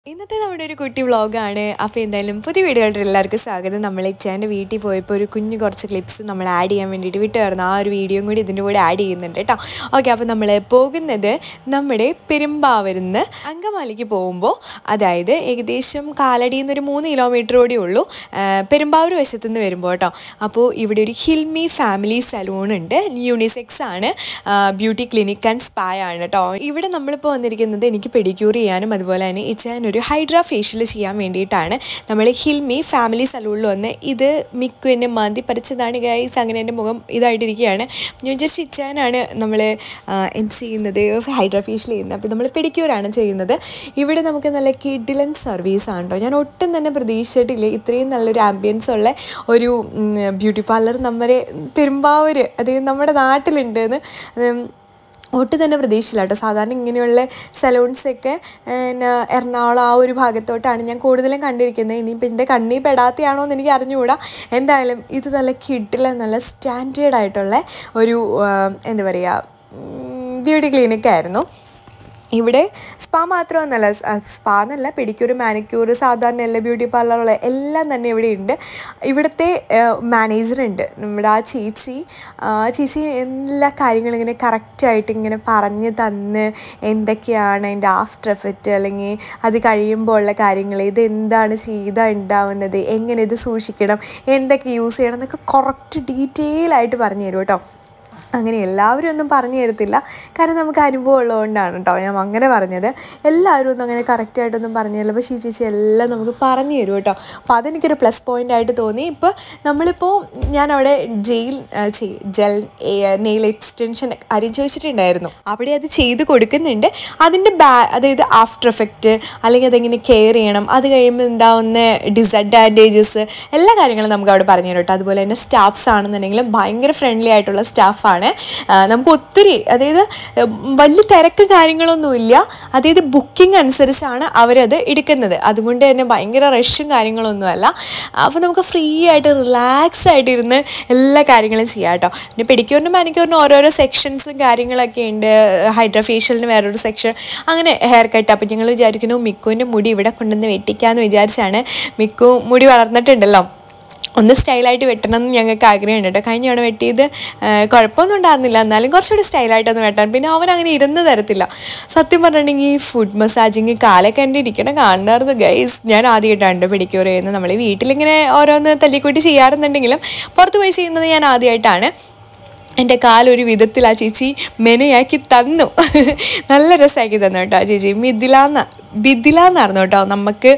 ഇന്നത്തെ നമ്മുടെ ഒരു കുട്ടി വ്ളോഗാണ് അപ്പോൾ എന്തായാലും പുതിയ വീഡിയോകളുടെ എല്ലാവർക്കും സ്വാഗതം നമ്മൾ ഇച്ചാൻ്റെ വീട്ടിൽ പോയപ്പോൾ ഒരു കുഞ്ഞു കുറച്ച് ക്ലിപ്സ് നമ്മൾ ആഡ് ചെയ്യാൻ വേണ്ടിയിട്ട് വിട്ടുവരുന്നു ആ ഒരു വീഡിയോയും കൂടി ഇതിൻ്റെ കൂടെ ആഡ് ചെയ്യുന്നുണ്ട് കേട്ടോ ഓക്കെ അപ്പോൾ നമ്മൾ പോകുന്നത് നമ്മുടെ പെരുമ്പാവരുന്ന് അങ്കമാലിക്ക് പോകുമ്പോൾ അതായത് ഏകദേശം കാലടിയിൽ നിന്ന് ഒരു മൂന്ന് കിലോമീറ്റർ കൂടി ഉള്ളൂ ആ, പെരുമ്പാവൂർ വശത്തു നിന്ന് വരുമ്പോൾ കേട്ടോ അപ്പോൾ ഇവിടെ ഒരു ഹിൽമി ഫാമിലി സലൂൺ ഉണ്ട് യൂണിസെക്സ് ആണ് ബ്യൂട്ടി ക്ലിനിക് ആൻഡ് സ്പാ ആണ് കേട്ടോ ഇവിടെ നമ്മളിപ്പോൾ വന്നിരിക്കുന്നത് എനിക്ക് പെഡിക്യൂർ ചെയ്യാനും അതുപോലെ തന്നെ ഇച്ചാൻ ഒരു ഹൈഡ്ര ഫേഷ്യൽ ചെയ്യാൻ വേണ്ടിയിട്ടാണ് നമ്മൾ ഹിൽമി ഫാമിലി സലൂണിൽ വന്ന് ഇത് മിക്കു എന്നെ മാന്തി പറിച്ചതാണ് ഗൈസ് അങ്ങനെ എൻ്റെ മുഖം ഇതായിട്ടിരിക്കുകയാണ് ഞാൻ ജസ്റ്റ് ഇച്ചാനാണ് നമ്മൾ എന്ത് ചെയ്യുന്നത് ഹൈഡ്ര ഫേഷ്യൽ ചെയ്യുന്നത് അപ്പോൾ നമ്മൾ പെഡിക്യൂറാണ് ചെയ്യുന്നത് ഇവിടെ നമുക്ക് നല്ല കിഡിലൻ സർവീസ് ആണ് കേട്ടോ ഞാൻ ഒട്ടും തന്നെ പ്രതീക്ഷിച്ചിട്ടില്ല ഇത്രയും നല്ലൊരു ആംബിയൻസ് ഉള്ള ഒരു ബ്യൂട്ടി പാർലർ നമ്മുടെ പെരുമ്പാവൂർ അതായത് നമ്മുടെ നാട്ടിലുണ്ടെന്ന് ഉം, ഒട്ടും തന്നെ പ്രതീക്ഷയില്ല കേട്ടോ സാധാരണ ഇങ്ങനെയുള്ള സലൂൺസൊക്കെ പിന്നെ എറണാകുളം ആ ഒരു ഭാഗത്തോട്ടാണ് ഞാൻ കൂടുതലും കണ്ടിരിക്കുന്നത് ഇനിയിപ്പോൾ എൻ്റെ കണ്ണിൽ പെടാത്തയാണോ എന്ന് എനിക്ക് അറിഞ്ഞുകൂടാ എന്തായാലും ഇത് നല്ല കിഡിലെ നല്ല സ്റ്റാൻഡേർഡ് ആയിട്ടുള്ള ഒരു ആ, എന്താ പറയുക ബ്യൂട്ടി ക്ലിനിക്കായിരുന്നു ഇവിടെ സ്പാ മാത്രമൊന്നുമല്ല സ്പാ എന്നല്ല പെഡിക്യൂർ മാനിക്യൂർ സാധാരണ എല്ലാ ബ്യൂട്ടി പാർലറുകൾ എല്ലാം തന്നെ ഇവിടെ ഉണ്ട് ഇവിടുത്തെ മാനേജർ ഉണ്ട് നമ്മുടെ ആ ചേച്ചി ആ ചേച്ചി എല്ലാ കാര്യങ്ങളും ഇങ്ങനെ കറക്റ്റായിട്ട് ഇങ്ങനെ പറഞ്ഞ് തന്ന് എന്തൊക്കെയാണ് അതിൻ്റെ ആഫ്റ്റർ എഫക്റ്റ് അല്ലെങ്കിൽ അത് കഴിയുമ്പോൾ ഉള്ള കാര്യങ്ങൾ ഇത് എന്താണ് ചെയ്താൽ ഉണ്ടാവുന്നത് എങ്ങനെ ഇത് സൂക്ഷിക്കണം എന്തൊക്കെ യൂസ് ചെയ്യണം എന്നൊക്കെ കറക്റ്റ് ഡീറ്റെയിൽ ആയിട്ട് പറഞ്ഞു തരും കേട്ടോ അങ്ങനെ എല്ലാവരും ഒന്നും പറഞ്ഞു തരത്തില്ല കാരണം നമുക്ക് അനുഭവം ഉള്ളതുകൊണ്ടാണ് കേട്ടോ ഞാൻ അങ്ങനെ പറഞ്ഞത് എല്ലാവരും ഒന്നും അങ്ങനെ കറക്റ്റായിട്ടൊന്നും പറഞ്ഞു തരില്ല പക്ഷേ ഈ ചേച്ചി എല്ലാം നമുക്ക് പറഞ്ഞു തരും കേട്ടോ അപ്പോൾ അതെനിക്കൊരു പ്ലസ് പോയിൻ്റ് ആയിട്ട് തോന്നി ഇപ്പോൾ നമ്മളിപ്പോൾ ഞാൻ അവിടെ ജെയിൽ ജെൽ നെയിൽ എക്സ്റ്റൻഷൻ ആരും ചോദിച്ചിട്ടുണ്ടായിരുന്നു അവിടെ അത് ചെയ്ത് കൊടുക്കുന്നുണ്ട് അതിൻ്റെ ബാ അതായത് ആഫ്റ്റർ എഫക്റ്റ് അല്ലെങ്കിൽ അതെങ്ങനെ കെയർ ചെയ്യണം അത് കഴിയുമ്പോൾ ഉണ്ടാവുന്ന ഡിസഡ്വാൻറ്റേജസ് എല്ലാ കാര്യങ്ങളും നമുക്ക് അവിടെ പറഞ്ഞു തരും കേട്ടോ അതുപോലെ തന്നെ സ്റ്റാഫ്സ് ആണെന്നുണ്ടെങ്കിലും ഭയങ്കര ഫ്രണ്ട്ലി ആയിട്ടുള്ള സ്റ്റാഫാണ് നമുക്ക് ഒത്തിരി അതായത് ഉം, വലിയ തിരക്ക് കാര്യങ്ങളൊന്നുമില്ല അതായത് ബുക്കിംഗ് അനുസരിച്ചാണ് അവരത് എടുക്കുന്നത് അതുകൊണ്ട് തന്നെ ഭയങ്കര റഷും കാര്യങ്ങളൊന്നുമല്ല അപ്പോൾ നമുക്ക് ഫ്രീ ആയിട്ട് റിലാക്സ് ആയിട്ട് ഇരുന്ന് എല്ലാ കാര്യങ്ങളും ചെയ്യാം കേട്ടോ പിന്നെ പെഡിക്യൂറിനും മാനിക്യൂറിനും ഓരോരോ സെക്ഷൻസും കാര്യങ്ങളൊക്കെ ഉണ്ട് ഹൈഡ്രാ ഫേഷ്യലിന് വേറൊരു സെക്ഷൻ അങ്ങനെ ഹെയർ കട്ട് അപ്പോൾ ഞങ്ങൾ വിചാരിക്കുന്നു മിക്കുവിൻ്റെ മുടി ഇവിടെ കൊണ്ടുവന്ന് വെട്ടിക്കാമെന്ന് വിചാരിച്ചാണ് മിക്കു മുടി വളർന്നിട്ടുണ്ടല്ലോ ഒന്ന് സ്റ്റൈലായിട്ട് വെട്ടണം എന്ന് ഞങ്ങൾക്ക് ആഗ്രഹമുണ്ട് കേട്ടോ കഴിഞ്ഞ തവണ വെട്ടിയത് ആ, കുഴപ്പമൊന്നും ഉണ്ടായിരുന്നില്ല എന്നാലും കുറച്ചുകൂടി സ്റ്റൈലായിട്ടൊന്ന് വെട്ടാൻ പിന്നെ അവൻ അങ്ങനെ ഇരുന്ന് തരത്തില്ല സത്യം പറഞ്ഞിട്ടുണ്ടെങ്കിൽ ഈ ഫുഡ് മസാജിങ് കാലൊക്കെ എൻ്റെ ഇരിക്കണം കാണാറുണ്ട് ഗൈസ് ഞാൻ ആദ്യമായിട്ടാണ് പിടിക്കൂർ ചെയ്യുന്നത് നമ്മൾ വീട്ടിലിങ്ങനെ ഓരോന്ന് തല്ലിക്കൂട്ടി ചെയ്യാറുണ്ടെങ്കിലും പുറത്ത് പോയി ചെയ്യുന്നത് ഞാൻ ആദ്യമായിട്ടാണ് എൻ്റെ കാലൊരു വിധത്തിൽ ആ ചേച്ചി മെനയാക്കി തന്നു നല്ല രസമാക്കി തന്നു കേട്ടോ ആ ചേച്ചി മിഥിലാന്ന ബിദില എന്നായിരുന്നു കേട്ടോ നമുക്ക്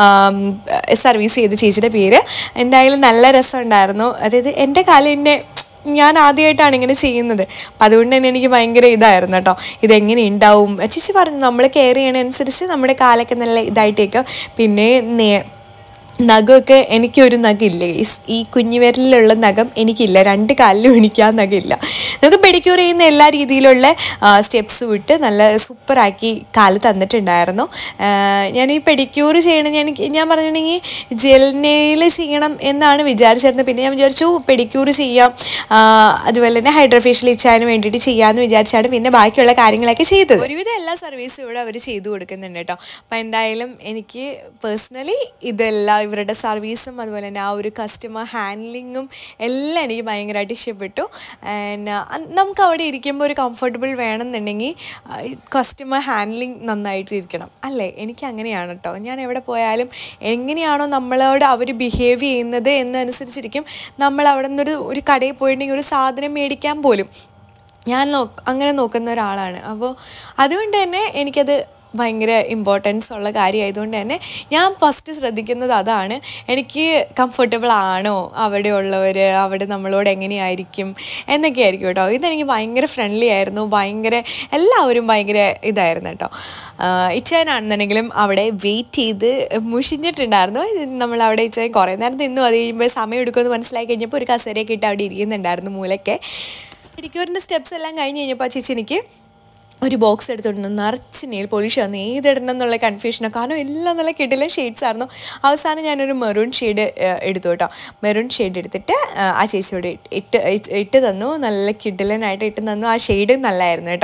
സർവീസ് ചെയ്ത ചേച്ചിയുടെ പേര് എന്തായാലും നല്ല രസമുണ്ടായിരുന്നു അതായത് എൻ്റെ കാലിൻ്റെ ഞാൻ ആദ്യമായിട്ടാണ് ഇങ്ങനെ ചെയ്യുന്നത് അപ്പം അതുകൊണ്ട് തന്നെ എനിക്ക് ഭയങ്കര ഇതായിരുന്നു കേട്ടോ ഇതെങ്ങനെ ഉണ്ടാവും ചേച്ചി പറഞ്ഞു നമ്മൾ കെയർ ചെയ്യണതനുസരിച്ച് നമ്മുടെ കാലൊക്കെ നല്ല ഇതായിട്ടേക്ക് പിന്നെ നേ നഖമൊക്കെ എനിക്കൊരു നഖമില്ല ഗൈസ് ഈ കുഞ്ഞുവിരലിലുള്ള നഖം എനിക്കില്ല രണ്ട് കാലിലും എനിക്ക് ആ നഖമില്ല നമുക്ക് പെഡിക്യൂർ ചെയ്യുന്ന എല്ലാ രീതിയിലുള്ള സ്റ്റെപ്സ് വിട്ട് നല്ല സൂപ്പറാക്കി കാല് തന്നിട്ടുണ്ടായിരുന്നു ആ, ഞാൻ ഈ പെഡിക്യൂർ ചെയ്യണം ഞാൻ ഞാൻ പറഞ്ഞിട്ടുണ്ടെങ്കിൽ ജെൽ നെയിൽ ചെയ്യണം എന്നാണ് വിചാരിച്ചിരുന്നത് പിന്നെ ഞാൻ വിചാരിച്ചു പെഡിക്യൂർ ചെയ്യാം ആ, അതുപോലെ തന്നെ ഹൈഡ്രോഫേഷ്യൽ ഇച്ചാന് വേണ്ടിയിട്ട് ചെയ്യാമെന്ന് വിചാരിച്ചാണ് പിന്നെ ബാക്കിയുള്ള കാര്യങ്ങളൊക്കെ ചെയ്തത് ഒരുവിധം എല്ലാ സർവീസും ഇവിടെ അവർ ചെയ്തു കൊടുക്കുന്നുണ്ട് കേട്ടോ അപ്പം എന്തായാലും എനിക്ക് പേഴ്സണലി ഇതെല്ലാം ഇവരുടെ സർവീസും അതുപോലെ തന്നെ ആ ഒരു കസ്റ്റമർ ഹാൻഡ്ലിങ്ങും എല്ലാം എനിക്ക് ഭയങ്കരമായിട്ട് ഇഷ്ടപ്പെട്ടു ആൻഡ് നമുക്ക് അവിടെ ഇരിക്കുമ്പോൾ ഒരു കംഫർട്ടബിൾ വേണമെന്നുണ്ടെങ്കിൽ കസ്റ്റമർ ഹാൻഡ്ലിങ് നന്നായിട്ട് ഇരിക്കണം അല്ലേ എനിക്ക് അങ്ങനെയാണ് കേട്ടോ ഞാൻ എവിടെ പോയാലും എങ്ങനെയാണോ നമ്മളോട് അവർ ബിഹേവ് ചെയ്യുന്നത് എന്നനുസരിച്ചിരിക്കും നമ്മൾ അവിടെ നിന്നൊരു ഒരു കടയിൽ പോയിട്ടുണ്ടെങ്കിൽ ഒരു സാധനം മേടിക്കാൻ പോലും ഞാൻ നോക്ക് അങ്ങനെ നോക്കുന്ന ഒരാളാണ് അപ്പോൾ അതുകൊണ്ട് തന്നെ എനിക്കത് ഭയങ്കര ഇമ്പോർട്ടൻസ് ഉള്ള കാര്യമായതുകൊണ്ട് തന്നെ ഞാൻ ഫസ്റ്റ് ശ്രദ്ധിക്കുന്നത് അതാണ് എനിക്ക് കംഫർട്ടബിൾ ആണോ അവിടെ ഉള്ളവർ അവിടെ നമ്മളോട് എങ്ങനെയായിരിക്കും എന്നൊക്കെ ആയിരിക്കും കേട്ടോ ഇതെനിക്ക് ഭയങ്കര ഫ്രണ്ട്ലി ആയിരുന്നു ഭയങ്കര എല്ലാവരും ഭയങ്കര ഇതായിരുന്നു കേട്ടോ ഇച്ചാനാണെന്നുണ്ടെങ്കിലും അവിടെ വെയിറ്റ് ചെയ്ത് മുഷിഞ്ഞിട്ടുണ്ടായിരുന്നു നമ്മൾ അവിടെ ഇച്ചാൻ കുറേ നേരം തിന്നു അത് കഴിയുമ്പോൾ സമയം എടുക്കുമെന്ന് മനസ്സിലാക്കി കഴിഞ്ഞപ്പോൾ ഒരു കസേരയൊക്കെ ഇട്ട് അവിടെ ഇരിക്കുന്നുണ്ടായിരുന്നു മൂലക്കെ പെഡിക്യൂറിൻ്റെ സ്റ്റെപ്സ് എല്ലാം കഴിഞ്ഞ് കഴിഞ്ഞപ്പോൾ ആ ചേച്ചി എനിക്ക് ഒരു ബോക്സ് എടുത്തോണ്ട് നിറച്ച് നെയിൽ പോളിഷ് വന്നു ഏതിടണം എന്നുള്ള കൺഫ്യൂഷനോ കാരണം എല്ലാം നല്ല കിടിലൻ ഷെയ്ഡ്സ് ആയിരുന്നു അവസാനം ഞാനൊരു മെറൂൺ ഷെയ്ഡ് എടുത്തു കേട്ടോ മെറൂൺ ഷെയ്ഡ് എടുത്തിട്ട് ആ, ആ ചേച്ചിയോട് ഇട്ട് ഇട്ട് ഇട്ട് തന്നു നല്ല കിടിലനായിട്ട് ഇട്ട് തന്നു ആ ഷെയ്ഡ് നല്ലതായിരുന്നു കേട്ടോ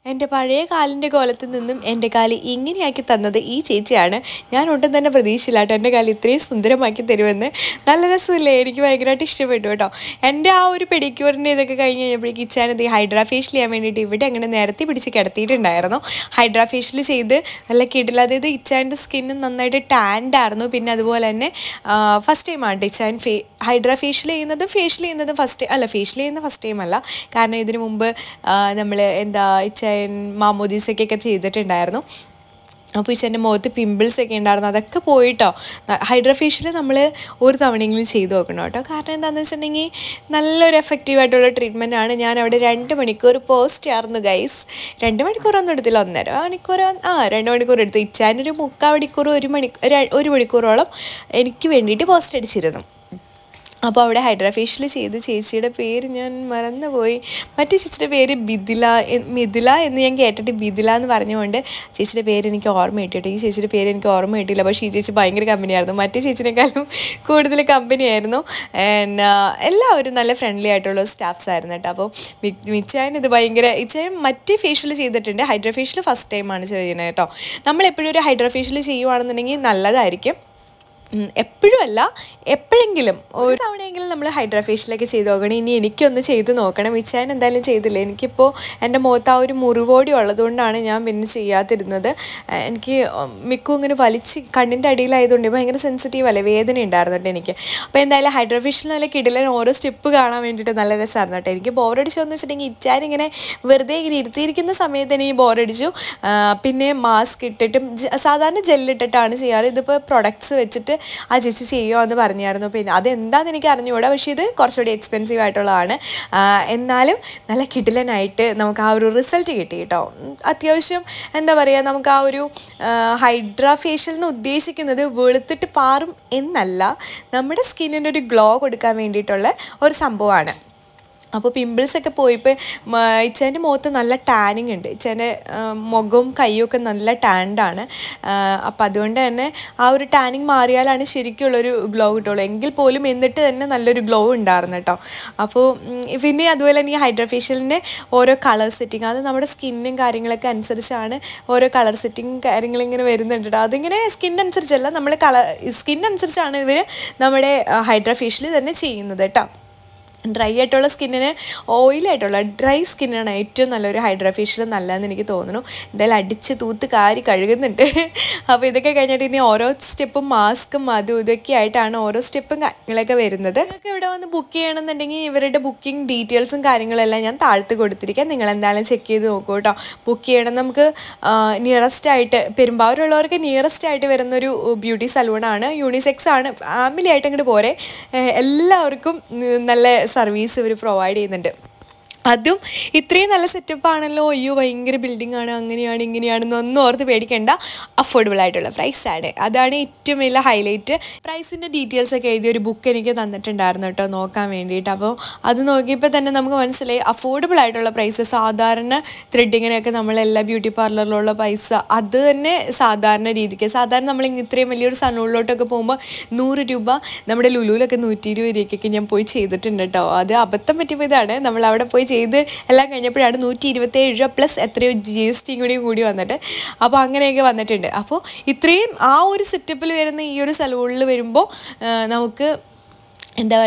എൻ്റെ പഴയ കാലിൻ്റെ കോലത്തിൽ നിന്നും എൻ്റെ കാല് ഇങ്ങനെയാക്കി തന്നത് ഈ ചേച്ചിയാണ് ഞാൻ ഒട്ടും തന്നെ പ്രതീക്ഷയില്ല കേട്ടോ എൻ്റെ കാല് ഇത്രയും സുന്ദരമാക്കി തരുമെന്ന് നല്ല രസമില്ലേ എനിക്ക് ഭയങ്കരമായിട്ട് ഇഷ്ടപ്പെട്ടു കേട്ടോ എൻ്റെ ആ ഒരു പെഡിക്യൂറിൻ്റെ ഇതൊക്കെ കഴിഞ്ഞ് കഴിഞ്ഞപ്പോഴേക്ക് ഇച്ചാനത് ഈ ഹൈഡ്രാ ഫേഷ്യൽ ചെയ്യാൻ വേണ്ടിയിട്ട് ഇവിടെ അങ്ങനെ നിരത്തി പിടിച്ച് കിടത്തിയിട്ടുണ്ടായിരുന്നു ഹൈഡ്രാ ഫേഷ്യൽ ചെയ്ത് നല്ല കിടില അതായത് ഇച്ചാൻ്റെ സ്കിന്ന് നന്നായിട്ട് ടാൻഡ് ആയിരുന്നു പിന്നെ അതുപോലെ തന്നെ ഫസ്റ്റ് ടൈം ആണ് ഇച്ചാൻ ഫേ ഹൈഡ്രാ ഫേഷ്യൽ ചെയ്യുന്നതും ഫേഷ്യൽ ചെയ്യുന്നതും ഫസ്റ്റ് അല്ല ഫേഷ്യൽ ചെയ്യുന്ന ഫസ്റ്റ് ടൈം അല്ല കാരണം ഇതിനു മുമ്പ് നമ്മൾ എന്താ ഇച്ചാൻ മാമോദീസൊക്കെ ചെയ്തിട്ടുണ്ടായിരുന്നു അപ്പോൾ ഇച്ചൻ്റെ മുഖത്ത് പിമ്പിൾസ് ഒക്കെ ഉണ്ടായിരുന്നു അതൊക്കെ പോയിട്ടോ ഹൈഡ്രാ ഫേഷ്യൽ നമ്മൾ ഒരു തവണയെങ്കിലും ചെയ്ത് നോക്കണം കേട്ടോ കാരണം എന്താണെന്ന് വെച്ചിട്ടുണ്ടെങ്കിൽ നല്ലൊരു എഫക്റ്റീവായിട്ടുള്ള ട്രീറ്റ്മെൻ്റ് ആണ് ഞാൻ അവിടെ രണ്ട് മണിക്കൂർ പോസ്റ്റ് ആയിരുന്നു ഗൈസ് രണ്ട് മണിക്കൂറൊന്നും എടുത്തില്ല ഒന്നര മണിക്കൂർ ആ രണ്ട് മണിക്കൂർ എടുത്തു ഇച്ചാനൊരു മുക്കാൽ മണിക്കൂർ ഒരു മണി ഒരു മണിക്കൂറോളം എനിക്ക് വേണ്ടിയിട്ട് പോസ്റ്റ് അടിച്ചിരുന്നു അപ്പോൾ അവിടെ ഹൈഡ്രാ ഫേഷ്യൽ ചെയ്ത് ചേച്ചിയുടെ പേര് ഞാൻ മറന്നുപോയി മറ്റേ ചേച്ചിയുടെ പേര് ബിദില എ- മിഥില എന്ന് ഞാൻ കേട്ടിട്ട് ബിദില എന്ന് പറഞ്ഞുകൊണ്ട് ചേച്ചിയുടെ പേര് എനിക്ക് ഓർമ്മ കിട്ടിയിട്ട് ഈ ചേച്ചിയുടെ പേര് എനിക്ക് ഓർമ്മ കിട്ടിയില്ല പക്ഷേ ഈ ചേച്ചി ഭയങ്കര കമ്പനിയായിരുന്നു മറ്റേ ചേച്ചിനേക്കാളും കൂടുതൽ കമ്പനിയായിരുന്നു ആൻഡ് എല്ലാവരും നല്ല ഫ്രണ്ട്ലി ആയിട്ടുള്ള സ്റ്റാഫ്സ് ആയിരുന്നു കേട്ടോ അപ്പോൾ മിച്ചായൻ ഇത് ഭയങ്കര ഇച്ചായൻ മറ്റേ ഫേഷ്യൽ ചെയ്തിട്ടുണ്ട് ഹൈഡ്രാ ഫേഷ്യൽ ഫസ്റ്റ് ടൈമാണ് ചെയ്യുന്നത് കേട്ടോ നമ്മളെപ്പോഴും ഒരു ഹൈഡ്രാ ഫേഷ്യൽ ചെയ്യുവാണെന്നുണ്ടെങ്കിൽ നല്ലതായിരിക്കും ഉം, എപ്പോഴും അല്ല എപ്പോഴെങ്കിലും ഒരു തവണയെങ്കിലും നമ്മൾ ഹൈഡ്രാ ഫേഷ്യലൊക്കെ ചെയ്ത് നോക്കണം ഇനി എനിക്കൊന്ന് ചെയ്ത് നോക്കണം ഇച്ചാൻ എന്തായാലും ചെയ്തില്ല എനിക്കിപ്പോൾ എൻ്റെ മുഖത്ത് ആ ഒരു മുറിവോടി ഉള്ളതുകൊണ്ടാണ് ഞാൻ പിന്നെ ചെയ്യാതിരുന്നത് ആ, എനിക്ക് മിക്കും ഇങ്ങനെ വലിച്ച് കണ്ണിൻ്റെ അടിയിലായതുകൊണ്ട് ഭയങ്കര സെൻസിറ്റീവ് അല്ലേ വേദന ഉണ്ടായിരുന്നു കേട്ടോ എനിക്ക് അപ്പോൾ എന്തായാലും ഹൈഡ്രാ ഫേഷ്യൽ നല്ല കിടിലൻ ഓരോ സ്റ്റെപ്പ് കാണാൻ വേണ്ടിയിട്ട് നല്ല രസമായിരുന്നു കേട്ടോ എനിക്ക് ബോറടിച്ചോന്ന് വെച്ചിട്ടുണ്ടെങ്കിൽ ഇച്ചാൻ ഇങ്ങനെ വെറുതെ ഇങ്ങനെ ഇരുത്തിയിരിക്കുന്ന സമയത്ത് എനിക്ക് ബോറടിച്ചു ആ, പിന്നെ മാസ്ക് ഇട്ടിട്ടും ജ- സാധാരണ ജെല്ലിട്ടിട്ടാണ് ചെയ്യാറ് ഇതിപ്പോൾ പ്രൊഡക്ട്സ് വെച്ചിട്ട് ആ ചേച്ചി ചെയ്യുമോ എന്ന് പറഞ്ഞായിരുന്നു പിന്നെ അതെന്താണെന്ന് എനിക്ക് അറിഞ്ഞുകൂടാ പക്ഷേ ഇത് കുറച്ചുകൂടി എക്സ്പെൻസീവ് ആയിട്ടുള്ളതാണ് ആ, എന്നാലും നല്ല കിടിലനായിട്ട് നമുക്ക് ആ ഒരു റിസൾട്ട് കിട്ടി കേട്ടോ ഉം, അത്യാവശ്യം എന്താ പറയുക നമുക്ക് ആ ഒരു ഹൈഡ്രാ ഫേഷ്യൽ എന്ന് ഉദ്ദേശിക്കുന്നത് വെളുത്തിട്ട് പാറും എന്നല്ല നമ്മുടെ സ്കിന്നിൻ്റെ ഒരു ഗ്ലോ കൊടുക്കാൻ വേണ്ടിയിട്ടുള്ള ഒരു സംഭവമാണ് അപ്പോൾ പിമ്പിൾസ് ഒക്കെ പോയിപ്പോൾ ഇച്ചേൻ്റെ മുഖത്ത് നല്ല ടാനിങ് ഉണ്ട് ഇച്ചേൻ്റെ മുഖവും കൈയൊക്കെ നല്ല ടാൻഡാണ് അപ്പോൾ അതുകൊണ്ട് തന്നെ ആ ഒരു ടാനിങ് മാറിയാലാണ് ശരിക്കുള്ളൊരു ഗ്ലോ കിട്ടുള്ളൂ എങ്കിൽ പോലും എന്നിട്ട് തന്നെ നല്ലൊരു ഗ്ലോ ഉണ്ടായിരുന്നു കേട്ടോ അപ്പോൾ ഉം, പിന്നെ അതുപോലെ തന്നെ ഈ ഹൈഡ്രാ ഫേഷ്യലിൻ്റെ ഓരോ കളർ സെറ്റിങ് അത് നമ്മുടെ സ്കിന്നും കാര്യങ്ങളൊക്കെ അനുസരിച്ചാണ് ഓരോ കളർ സെറ്റിങ് കാര്യങ്ങളിങ്ങനെ വരുന്നുണ്ട് കേട്ടോ അതിങ്ങനെ സ്കിൻ അനുസരിച്ചല്ല നമ്മൾ കളർ സ്കിൻ അനുസരിച്ചാണ് ഇവർ നമ്മുടെ ഹൈഡ്രാ ഫേഷ്യൽ തന്നെ ചെയ്യുന്നത് കേട്ടോ ഡ്രൈ ആയിട്ടുള്ള സ്കിന്നിന് ഓയിലായിട്ടുള്ള ഡ്രൈ സ്കിന്നാണ് ഏറ്റവും നല്ലൊരു ഹൈഡ്രാ ഫേഷ്യൽ നല്ലതെന്ന് എനിക്ക് തോന്നുന്നു എന്തായാലും അടിച്ച് തൂത്ത് കാരി കഴുകുന്നുണ്ട് അപ്പോൾ ഇതൊക്കെ കഴിഞ്ഞിട്ട് ഇനി ഓരോ സ്റ്റെപ്പും മാസ്കും അതും ഇതൊക്കെ ആയിട്ടാണ് ഓരോ സ്റ്റെപ്പും കാര്യങ്ങളൊക്കെ വരുന്നത് നിങ്ങൾക്ക് ഇവിടെ വന്ന് ബുക്ക് ചെയ്യണമെന്നുണ്ടെങ്കിൽ ഇവരുടെ ബുക്കിംഗ് ഡീറ്റെയിൽസും കാര്യങ്ങളെല്ലാം ഞാൻ താഴ്ത്ത് കൊടുത്തിരിക്കാം നിങ്ങൾ എന്തായാലും ചെക്ക് ചെയ്ത് നോക്കൂ കേട്ടോ ബുക്ക് ചെയ്യണം നമുക്ക് നിയറസ്റ്റ് ആയിട്ട് പെരുമ്പാവൂരുള്ളവർക്ക് നിയറസ്റ്റ് ആയിട്ട് വരുന്നൊരു ബ്യൂട്ടി സലൂണാണ് യൂണിസെക്സ് ആണ് ഫാമിലി ആയിട്ട് അങ്ങോട്ട് പോരെ ഏഹ് എല്ലാവർക്കും ഉം, നല്ല സർവീസ് ഇവർ പ്രൊവൈഡ് ചെയ്യുന്നുണ്ട് അതും ഇത്രയും നല്ല സെറ്റപ്പ് ആണല്ലോ അയ്യോ ഭയങ്കര ബിൽഡിംഗ് ആണ് അങ്ങനെയാണ് ഇങ്ങനെയാണെന്നൊന്നും ഓർത്ത് പേടിക്കേണ്ട അഫോർഡബിൾ ആയിട്ടുള്ള പ്രൈസ് ആണ് അതാണ് ഏറ്റവും വലിയ ഹൈലൈറ്റ് പ്രൈസിൻ്റെ ഡീറ്റെയിൽസ് ഒക്കെ എഴുതിയ ഒരു ബുക്ക് എനിക്ക് തന്നിട്ടുണ്ടായിരുന്നു കേട്ടോ നോക്കാൻ വേണ്ടിയിട്ട് അപ്പോൾ അത് നോക്കിയപ്പോൾ തന്നെ നമുക്ക് മനസ്സിലായി അഫോർഡബിൾ ആയിട്ടുള്ള പ്രൈസ് സാധാരണ ത്രെഡിങ്ങിനൊക്കെ നമ്മളെല്ലാ ബ്യൂട്ടി പാർലറിലുള്ള പൈസ അത് തന്നെ സാധാരണ രീതിക്ക് സാധാരണ നമ്മൾ ഇങ്ങ് ഇത്രയും വലിയൊരു സലൂണിലോട്ടൊക്കെ പോകുമ്പോൾ നൂറ് രൂപ നമ്മുടെ ലുലുവിലൊക്കെ നൂറ്റി ഇരുപത് രൂപയ്ക്കൊക്കെ ഞാൻ പോയി ചെയ്തിട്ടുണ്ട് കേട്ടോ അത് അബദ്ധം പറ്റിയതാണ് നമ്മൾ അവിടെ പോയി ചെയ്ത് എല്ലാം കഴിഞ്ഞപ്പോഴാണ് നൂറ്റി ഇരുപത്തേഴ് രൂപ പ്ലസ് എത്രയോ ജി എസ് ടിയും കൂടി കൂടി വന്നിട്ട് അപ്പോൾ അങ്ങനെയൊക്കെ വന്നിട്ടുണ്ട് അപ്പോൾ ഇത്രയും ആ ഒരു സെറ്റപ്പിൽ വരുന്ന ഈ ഒരു സലൂണിൽ വരുമ്പോൾ നമുക്ക് എന്താ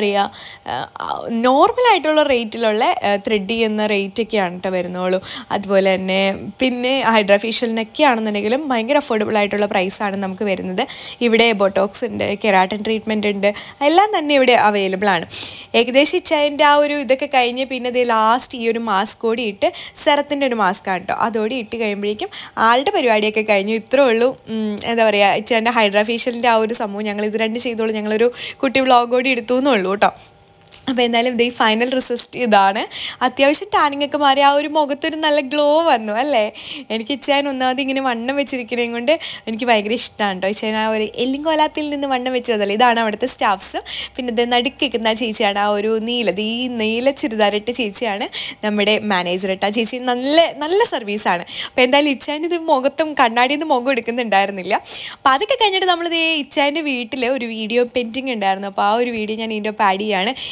പറയുക നോർമലായിട്ടുള്ള റേറ്റിലുള്ള ത്രെഡ് ചെയ്യുന്ന റേറ്റൊക്കെയാണ് കേട്ടോ വരുന്നുള്ളൂ അതുപോലെ തന്നെ പിന്നെ ഹൈഡ്രാ ഫേഷ്യലിനൊക്കെ ആണെന്നുണ്ടെങ്കിലും ഭയങ്കര അഫോർഡബിൾ ആയിട്ടുള്ള പ്രൈസാണ് നമുക്ക് വരുന്നത് ഇവിടെ ബൊട്ടോക്സ് ഉണ്ട് കെരാട്ടൻ ട്രീറ്റ്മെൻറ്റ് ഉണ്ട് എല്ലാം തന്നെ ഇവിടെ അവൈലബിൾ ആണ് ഏകദേശം ഇച്ചതിൻ്റെ ആ ഒരു ഇതൊക്കെ കഴിഞ്ഞ് പിന്നെ ഇത് ലാസ്റ്റ് ഈ ഒരു മാസ്ക് കൂടി ഇട്ട് സെറത്തിൻ്റെ ഒരു മാസ്ക് ആണ് കേട്ടോ അതോടെ ഇട്ട് കഴിയുമ്പോഴേക്കും ആളുടെ പരിപാടിയൊക്കെ കഴിഞ്ഞു ഇത്രേ ഉള്ളൂ ഉം, എന്താ പറയുക ഇച്ചേൻ്റെ ഹൈഡ്രാ ഫേഷ്യലിൻ്റെ ആ ഒരു സംഭവം ഞങ്ങൾ ഇത് രണ്ട് ചെയ്തോളൂ ഞങ്ങളൊരു കുട്ടി വ്ളോഗ് കൂടി എടുത്തു എന്നേ ഉള്ളൂ കേട്ടോ അപ്പോൾ എന്തായാലും ഇത് ഈ ഫൈനൽ റിസൾട്ട് ഇതാണ് അത്യാവശ്യം ടാനിങ് ഒക്കെ മാറി ആ ഒരു മുഖത്തൊരു നല്ല ഗ്ലോ വന്നു അല്ലേ എനിക്ക് ഇച്ചാൻ ഒന്നാമത് ഇങ്ങനെ വണ്ണം വെച്ചിരിക്കുന്നതും കൊണ്ട് എനിക്ക് ഭയങ്കര ഇഷ്ടമാണ് കേട്ടോ ഇച്ചാൻ ആ ഒരു എല്ലിങ്കോലാപ്പിൽ നിന്ന് വണ്ണം വെച്ചതല്ലേ ഇതാണ് അവിടുത്തെ സ്റ്റാഫ്സ് പിന്നെ ഇത് നടുക്കിക്കുന്ന ചേച്ചിയാണ് ആ ഒരു നീലത് ഈ നീല ചുരിദാറിട്ട ചേച്ചിയാണ് നമ്മുടെ മാനേജർ ഇട്ട ആ ചേച്ചി നല്ല നല്ല സർവീസാണ് അപ്പോൾ എന്തായാലും ഇച്ചാൻ ഇത് മുഖത്തും കണ്ണാടിയിൽ നിന്ന് മുഖം എടുക്കുന്നുണ്ടായിരുന്നില്ല അപ്പോൾ അതൊക്കെ കഴിഞ്ഞിട്ട് നമ്മളിത് ഇച്ചാൻ്റെ വീട്ടിൽ ഒരു വീഡിയോ പെൻറ്റിങ് ഉണ്ടായിരുന്നു അപ്പോൾ ആ ഒരു വീഡിയോ ഞാൻ ഇതിൻ്റെ ഒപ്പം ആഡ് ചെയ്യാണ്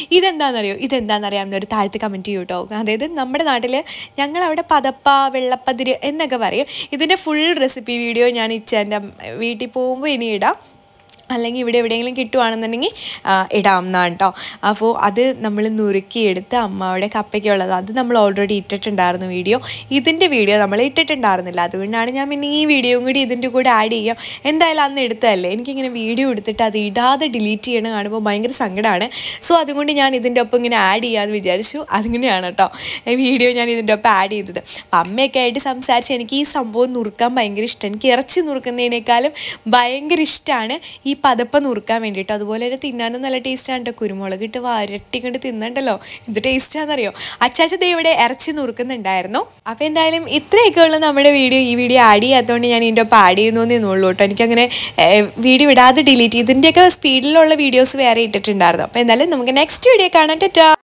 ഇതെന്താണെന്നറിയോ ഇതെന്താണെന്നറിയാവുന്ന ഒരു താഴത്ത് കമൻറ്റ് ചെയ്യൂ കേട്ടോ അതായത് നമ്മുടെ നാട്ടിൽ ഞങ്ങളവിടെ പതപ്പ വെള്ളപ്പതിര് എന്നൊക്കെ പറയും ഇതിൻ്റെ ഫുൾ റെസിപ്പി വീഡിയോ ഞാൻ ഇച്ചേൻ്റെ വീട്ടിൽ പോകുമ്പോൾ ഇനി ഇടാം അല്ലെങ്കിൽ ഇവിടെ എവിടെയെങ്കിലും കിട്ടുവാണെന്നുണ്ടെങ്കിൽ ആ, ഇടാം എന്നാണ് കേട്ടോ അപ്പോൾ അത് നമ്മൾ നുറുക്കിയെടുത്ത് അമ്മ അവിടെ കപ്പയ്ക്കുള്ളത് അത് നമ്മൾ ഓൾറെഡി ഇട്ടിട്ടുണ്ടായിരുന്നു വീഡിയോ ഇതിൻ്റെ വീഡിയോ നമ്മൾ ഇട്ടിട്ടുണ്ടായിരുന്നില്ല അതുകൊണ്ടാണ് ഞാൻ പിന്നെ ഈ വീഡിയോയും കൂടി ഇതിൻ്റെ കൂടെ ആഡ് ചെയ്യാം എന്തായാലും അന്ന് എടുത്തതല്ലേ എനിക്കിങ്ങനെ വീഡിയോ എടുത്തിട്ട് അത് ഇടാതെ ഡിലീറ്റ് ചെയ്യണം കാണുമ്പോൾ ഭയങ്കര സങ്കടമാണ് സോ അതുകൊണ്ട് ഞാൻ ഇതിൻ്റെ ഒപ്പം ഇങ്ങനെ ആഡ് ചെയ്യാമെന്ന് വിചാരിച്ചു അതിങ്ങനെയാണ് കേട്ടോ ഈ വീഡിയോ ഞാൻ ഇതിൻ്റെ ഒപ്പം ആഡ് ചെയ്തത് അപ്പം അമ്മയൊക്കെ ആയിട്ട് സംസാരിച്ച് എനിക്ക് ഈ സംഭവം നുറുക്കാൻ ഭയങ്കര ഇഷ്ടം എനിക്ക് ഇറച്ചി നുറുക്കുന്നതിനേക്കാളും ഭയങ്കര ഇഷ്ടമാണ് ഈ പതപ്പ നുറുക്കാൻ വേണ്ടിയിട്ട് അതുപോലെ തന്നെ തിന്നാനും നല്ല ടേസ്റ്റാണ് കേട്ടോ കുരുമുളക് ഇട്ട് വരട്ടി കൊണ്ട് തിന്നണ്ടല്ലോ എന്ത് ടേസ്റ്റാണെന്നറിയോ അച്ചാച്ച ദേ ഇവിടെ ഇറച്ചി നുറുക്കുന്നുണ്ടായിരുന്നു അപ്പോൾ എന്തായാലും ഇത്രയൊക്കെ ഉള്ളൂ നമ്മുടെ വീഡിയോ ഈ വീഡിയോ ആഡ് ചെയ്യാത്തതുകൊണ്ട് ഞാൻ ഇതിൻ്റെ ഒപ്പം ആഡ് ചെയ്യുന്നേ ഉള്ളൂ കേട്ടോ എനിക്കങ്ങനെ വീഡിയോ ഇടാതെ ഡിലീറ്റ് ഇതിൻ്റെയൊക്കെ സ്പീഡിലുള്ള വീഡിയോസ് വേറെ ഇട്ടിട്ടുണ്ടായിരുന്നു അപ്പോൾ എന്തായാലും നമുക്ക് നെക്സ്റ്റ് വീഡിയോ കാണാൻ ടാറ്റാ